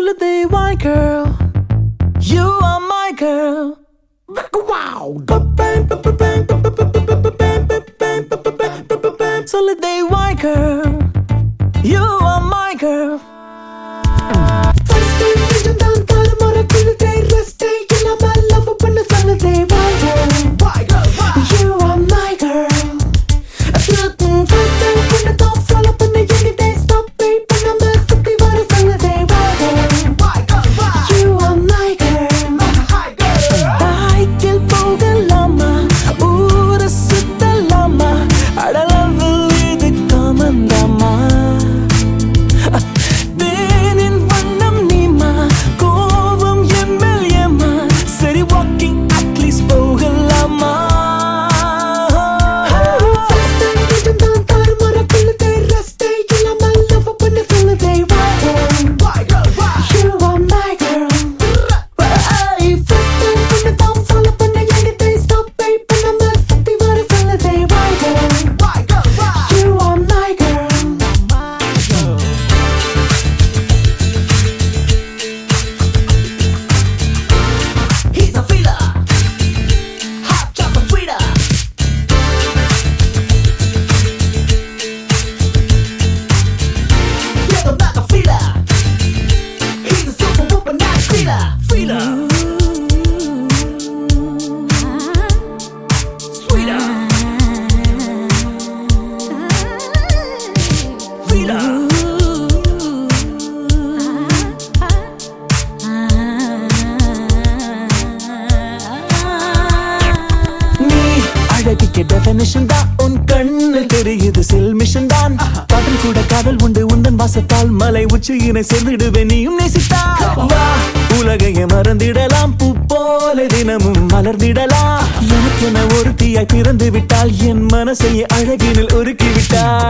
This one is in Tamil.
சொல்லுதே why girl you are my girl wow சொல்லுதே why girl you are my girl First day கொஞ்சம் தான் தாறுமாறா குளுதே, rest day இல்லாம love பண்ண சொல்லுதே, why girl? You are my girl. Mm, first day கொஞ்சம் தான் follow பண்ண எண்ணிட்டே, stop pay பண்ணாம சுத்தி வர சொல்லுதே, why girl? You are my girl. தாய்க்கில் போகலாமா ஊர சுத்தலாமா அடலவில் இது காமந்தாமா தேனின் வண்ணம் நீமா கோபம் என் மேல் ஏமா சரி வாக்கிங் அட்லீஸ்ட் போகலாமா First day கொஞ்சம் தான் தாறுமாறா குளுதே, rest day இல்லாம love பண்ண சொல்லுதே, why girl? You are my girl. Hey, first day கொஞ்சம் தான் follow பண்ண எண்ணிட்டே, stop pay பண்ணாம சுத்தி வர சொல்லுதே, why girl? You are my girl. He's a feeler Hot chocolate sweeter Yeah, I'm like a feeler He's a super whooper, not a feeler Feeler Sweeter Feeler நீ அழகுக்கு டெஃபினிஷன் தான் உன் கண்ணில் தெரியுது செல் மிஷன் தான் காதல் கூட காதல் உண்டு உந்தன் வாசத்தால் மலை உச்சியினை சேர்ந்திடுவேன் நீயும் நேசித்தா வா உலகையே மறந்திடலாம் பூ போல தினமும் மலர்ந்திடலாம் எனக்கென ஒருத்தியாய் பிறந்து விட்டால் என் மனசையே அழகினில் உருக்கி விட்டால்